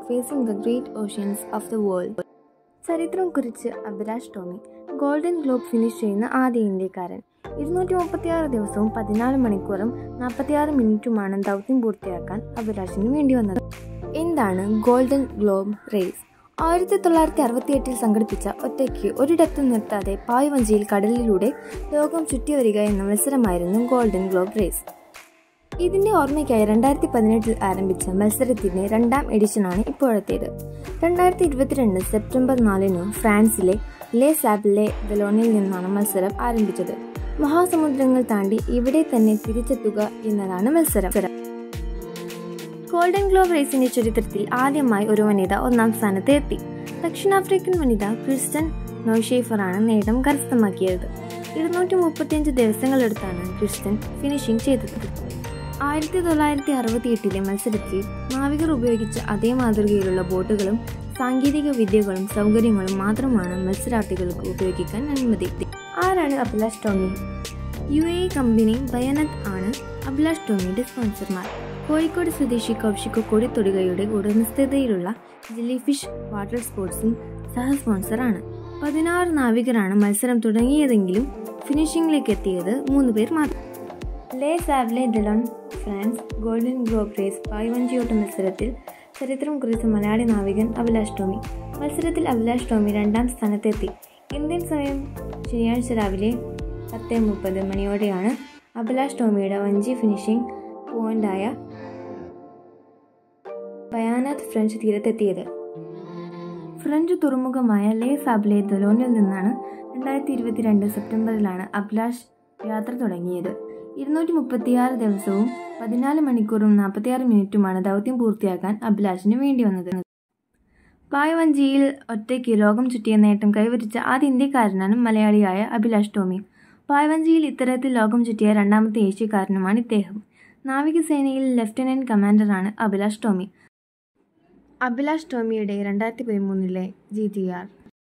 facing the great oceans of the world. ചരിത്രം കുറിച്ച് Abhilash Tomy golden globe finish ചെയ്യുന്ന ആദ്യ ഇന്ത്യക്കാരൻ ഇരുന്നൂറ്റി മുപ്പത്തിയാറ് ദിവസവും പതിനാല് മണിക്കൂറും നാൽപ്പത്തിയാറ് മിനിറ്റുമാണ് ദൗത്യം പൂർത്തിയാക്കാൻ അഭിലാഷിന് വേണ്ടി വന്നത് എന്താണ് ഗോൾഡൻ ഗ്ലോബ് റേസ് ആയിരത്തി തൊള്ളായിരത്തി അറുപത്തിയെട്ടിൽ സംഘടിപ്പിച്ച ഒറ്റയ്ക്ക് ഒരിടത്തും നിർത്താതെ പായ്വഞ്ചിയിൽ കടലിലൂടെ ലോകം ചുറ്റിവരിക എന്ന മത്സരമായിരുന്നു ഗോൾഡൻ ഗ്ലോബ് റേസ് ഇതിന്റെ ഓർമ്മയ്ക്കായി രണ്ടായിരത്തി പതിനെട്ടിൽ ആരംഭിച്ച മത്സരത്തിന്റെ രണ്ടാം എഡിഷനാണ് ഇപ്പോഴത്തേത് രണ്ടായിരത്തി ഇരുപത്തിരണ്ട് സെപ്റ്റംബർ നാലിന് ഫ്രാൻസിലെ ലെ സാബിലെ ദലോണിൽ നിന്നാണ് മത്സരം ആരംഭിച്ചത് മഹാസമുദ്രങ്ങൾ താണ്ടി ഇവിടെ തന്നെ തിരിച്ചെത്തുക എന്നതാണ് മത്സരം ഗോൾഡൻ ഗ്ലോബ് റേസിന്റെ ചരിത്രത്തിൽ ആദ്യമായി ഒരു വനിത ഒന്നാം സ്ഥാനത്ത് എത്തി ദക്ഷിണാഫ്രിക്കൻ വനിത ക്രിസ്റ്റൻ നോയ്ഷേഫറാണ് നേട്ടം കരസ്ഥമാക്കിയത് ഇരുന്നൂറ്റി മുപ്പത്തിയഞ്ച് ദിവസങ്ങളെടുത്താണ് ക്രിസ്റ്റൻ ഫിനിഷിംഗ് ചെയ്തത് ആയിരത്തി തൊള്ളായിരത്തി അറുപത്തി എട്ടിലെ മത്സരത്തിൽ നാവികർ ഉപയോഗിച്ച അതേ മാതൃകയിലുള്ള ബോട്ടുകളും സാങ്കേതിക വിദ്യകളും സൗകര്യങ്ങളും മാത്രമാണ് മത്സരാർത്ഥികൾക്ക് ഉപയോഗിക്കാൻ അനുമതി ആരാണ് Abhilash Tomy U A company Bayanat ആണ് അഭിലാഷ് ടോമിയുടെ സ്പോൺസർമാർ കോഴിക്കോട് സ്വദേശി കൗശിക് കൊടിത്തൊടുകയുടെ ഉടമസ്ഥതയിലുള്ള ജെല്ലി ഫിഷ് വാട്ടർ സ്പോർട്സും സഹ സ്പോൺസറാണ് പതിനാറ് നാവികരാണ് മത്സരം തുടങ്ങിയതെങ്കിലും ഫിനിഷിംഗിലേക്ക് എത്തിയത് മൂന്ന് പേർ മാത്രം Les Sables d'Olonne France golden globe race പായ്വഞ്ചിയോട്ട മത്സരത്തിൽ ചരിത്രം കുറിച്ച മലയാളി നാവികൻ അഭിലാഷ് ടോമി മത്സരത്തിൽ അഭിലാഷ് ടോമി രണ്ടാം സ്ഥാനത്തെത്തി ഇന്ത്യൻ സമയം ശനിയാഴ്ച രാവിലെ പത്ത് മുപ്പത് മണിയോടെയാണ് അഭിലാഷ് ടോമിയുടെ വഞ്ചി ഫിനിഷിംഗ് പോയിന്റായ ബയാനാത്ത് ഫ്രഞ്ച് തീരത്തെത്തിയത് ഫ്രഞ്ച് തുറമുഖമായ ലേ ഫാബ്ലെ ദൊലോണിൽ നിന്നാണ് രണ്ടായിരത്തി ഇരുപത്തിരണ്ട് സെപ്റ്റംബറിലാണ് അഭിലാഷ് യാത്ര തുടങ്ങിയത് ഇരുന്നൂറ്റി മുപ്പത്തിയാറ് ദിവസവും പതിനാല് മണിക്കൂറും നാൽപ്പത്തിയാറ് മിനിറ്റുമാണ് ദൗത്യം പൂർത്തിയാക്കാൻ അഭിലാഷിന് വേണ്ടി വന്നത് പായ്വഞ്ചിയിൽ ഒറ്റയ്ക്ക് ലോകം ചുറ്റിയ നേട്ടം കൈവരിച്ച ആദ്യ ഇന്ത്യക്കാരനാണ് മലയാളിയായ അഭിലാഷ് ടോമി പായ്വഞ്ചിയിൽ ഇത്തരത്തിൽ ലോകം ചുറ്റിയ രണ്ടാമത്തെ ഏഷ്യക്കാരനുമാണ് ഇദ്ദേഹം നാവികസേനയിൽ ലഫ്റ്റനന്റ് കമാൻഡറാണ് അഭിലാഷ് ടോമി അഭിലാഷ് ടോമിയുടെ രണ്ടായിരത്തി പതിമൂന്നിലെ ജി ടി ആർ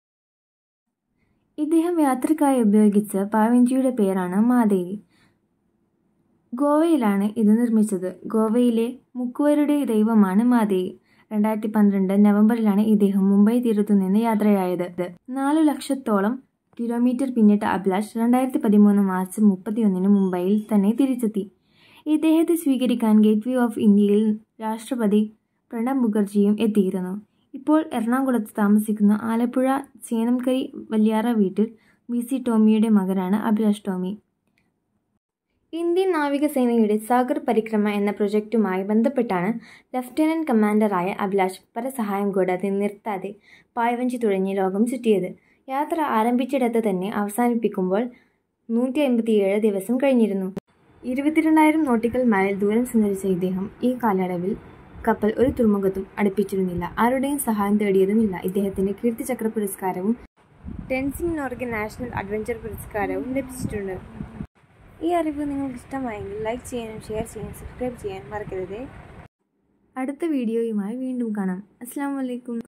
ഇദ്ദേഹം യാത്രക്കായി ഉപയോഗിച്ച പാവഞ്ചിയുടെ പേരാണ് മാദേവി ഗോവയിലാണ് ഇത് നിർമ്മിച്ചത് ഗോവയിലെ മുക്കുവരുടെ ദൈവമാണ് മാദേവി രണ്ടായിരത്തി പന്ത്രണ്ട് നവംബറിലാണ് ഇദ്ദേഹം മുംബൈ തീരത്തു നിന്ന് യാത്രയായത് നാലു ലക്ഷത്തോളം കിലോമീറ്റർ പിന്നിട്ട അഭിലാഷ് രണ്ടായിരത്തി പതിമൂന്ന് മാർച്ച് മുപ്പത്തിയൊന്നിന് മുംബൈയിൽ തന്നെ തിരിച്ചെത്തി ഇദ്ദേഹത്തെ സ്വീകരിക്കാൻ ഗേറ്റ് വേ ഓഫ് ഇന്ത്യയിൽ രാഷ്ട്രപതി പ്രണബ് മുഖർജിയും എത്തിയിരുന്നു ഇപ്പോൾ എറണാകുളത്ത് താമസിക്കുന്ന ആലപ്പുഴ ചേനംകരി വല്യാറ വീട്ടിൽ വി സി ടോമിയുടെ മകനാണ് അഭിലാഷ് ടോമി ഇന്ത്യൻ നാവികസേനയുടെ സാഗർ പരിക്രമ എന്ന പ്രൊജക്റ്റുമായി ബന്ധപ്പെട്ടാണ് ലഫ്റ്റനന്റ് കമാൻഡറായ അഭിലാഷ് പരസഹായം കൂടാതെ നിർത്താതെ പായ്വഞ്ചി തുടങ്ങി ലോകം ചുറ്റിയത് യാത്ര ആരംഭിച്ചിടത്ത് തന്നെ അവസാനിപ്പിക്കുമ്പോൾ നൂറ്റി അമ്പത്തിയേഴ് ദിവസം കഴിഞ്ഞിരുന്നു ഇരുപത്തിരണ്ടായിരം നോട്ടിക്കൽ മൈൽ ദൂരം സഞ്ചരിച്ച ഇദ്ദേഹം ഈ കാലയളവിൽ കപ്പൽ ഒരു തുറമുഖത്തും അടുപ്പിച്ചിരുന്നില്ല ആരുടെയും സഹായം തേടിയതുമില്ല ഇദ്ദേഹത്തിന് കീർത്തിചക്ര പുരസ്കാരവും ടെൻസിംഗ് നോർഗെ നാഷണൽ അഡ്വഞ്ചർ പുരസ്കാരവും ലഭിച്ചിട്ടുണ്ട് ഈ അറിവ് നിങ്ങൾക്ക് ഇഷ്ടമായെങ്കിൽ ലൈക്ക് ചെയ്യാനും ഷെയർ ചെയ്യാനും സബ്സ്ക്രൈബ് ചെയ്യാൻ മറക്കരുതേ അടുത്ത വീഡിയോയുമായി വീണ്ടും കാണാം അസ്സാം വലൈക്കും